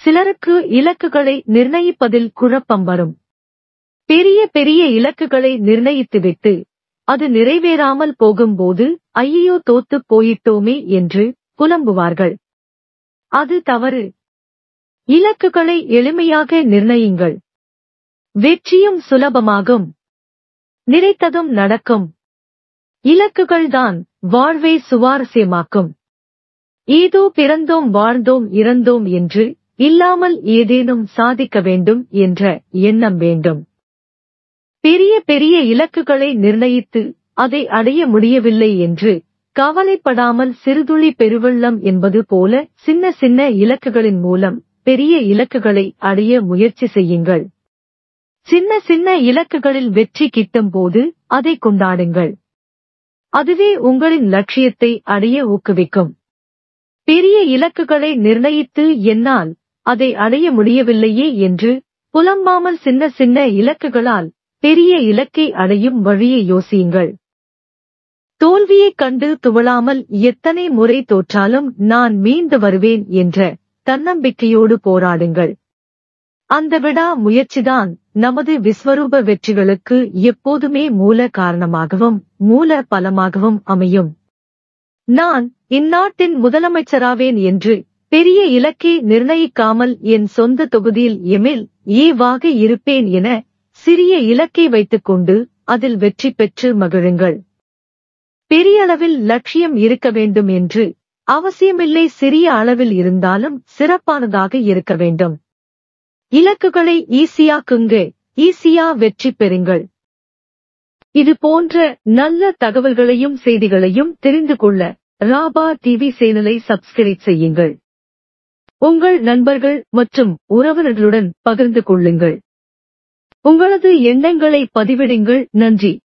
சிலருக்கு இலக்குகளை நிர்ணயிப்பதில் குழப்பம் வரும் பெரிய பெரிய இலக்குகளை நிர்ணயித்துவிட்டு அது நிறைவேறாமல் போகும்போது ஐயோ தோத்துப் போயிட்டோமே என்று புலம்புவார்கள் அது தவறு இலக்குகளை எளிமையாக நிர்ணயிங்கள் வெற்றியும் சுலபமாகும் நினைத்ததும் நடக்கும் இலக்குகள்தான் வாழ்வை சுவாரஸ்யமாக்கும் ஏதோ பிறந்தோம் வாழ்ந்தோம் இறந்தோம் என்று இல்லாமல் ஏதேனும் சாதிக்க வேண்டும் என்ற எண்ணம் வேண்டும் பெரிய பெரிய இலக்குகளை நிர்ணயித்து அதை அடைய முடியவில்லை என்று கவலைப்படாமல் சிறுதுளி பெருவெள்ளம் என்பது போல சின்ன சின்ன இலக்குகளின் மூலம் பெரிய இலக்குகளை அடைய முயற்சி செய்யுங்கள் சின்ன சின்ன இலக்குகளில் வெற்றி கிட்டும் போது அதை கொண்டாடுங்கள் அதுவே உங்களின் லட்சியத்தை அடைய ஊக்குவிக்கும் பெரிய இலக்குகளை நிர்ணயித்து என்னால் அதை அடைய முடியவில்லையே என்று புலம்பாமல் சின்ன சின்ன இலக்குகளால் பெரிய இலக்கை அடையும் வழியை யோசியுங்கள் தோல்வியைக் கண்டு துவளாமல் எத்தனை முறை தோற்றாலும் நான் மீண்டு வருவேன் என்ற தன்னம்பிக்கையோடு போராடுங்கள் அந்த விடா முயற்சிதான் நமது விஸ்வரூப வெற்றிகளுக்கு எப்போதுமே மூல காரணமாகவும் மூல பலமாகவும் அமையும் நான் இந்நாட்டின் முதலமைச்சராவேன் என்று பெரிய இலக்கை நிர்ணயிக்காமல் என் சொந்த தொகுதியில் எமில் ஏவாக இருப்பேன் என சிறிய இலக்கை வைத்துக்கொண்டு அதில் வெற்றி பெற்று மகிழுங்கள் பெரிய அளவில் லட்சியம் இருக்க வேண்டும் என்று அவசியமில்லை சிறிய அளவில் இருந்தாலும் சிறப்பானதாக இருக்க வேண்டும் இலக்குகளை ஈஸியாக்குங்க ஈஸியா வெற்றி பெறுங்கள் இது போன்ற நல்ல தகவல்களையும் செய்திகளையும் தெரிந்து கொள்ள ராபா டிவி சேனலை சப்ஸ்கிரைப் செய்யுங்கள் உங்கள் நண்பர்கள் மற்றும் உறவினர்களுடன் பகிர்ந்து கொள்ளுங்கள் உங்களது எண்ணங்களை பதிவிடுங்கள் நன்றி